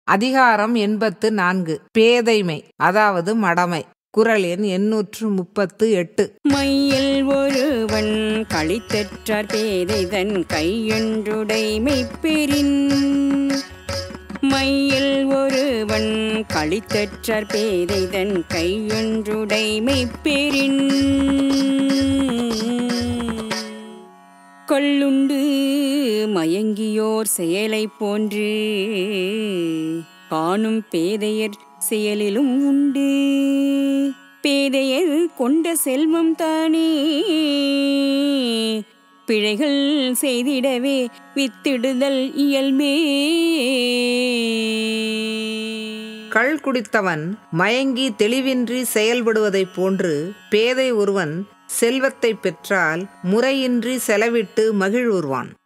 அதிகாரம் எண்பத்து நான்கு பேதைமை அதாவது மடமை குரல் எண் எண்ணூற்று முப்பத்து எட்டு மையில் ஒருவன் களித்தற்றார் பேதைதன் கையொன்றுடைமை பெறின் மையில் ஒருவன் களித்தற்றார் பேதைதன் கையொன்றுடைமை பெறின் கொள்ளுண்டு மயங்கியோர் செயலைப் போன்று காணும் பேதையர் செயலிலும் உண்டு பேதையர் கொண்ட செல்வம் தானே பிழைகள் செய்திடவே வித்திடுதல் இயல்பே கள் குடித்தவன் மயங்கி தெளிவின்றி செயல்படுவதைப் போன்று பேதை ஒருவன் செல்வத்தை பெற்றால் முறையின்றி செலவிட்டு மகிழ்வுறுவான்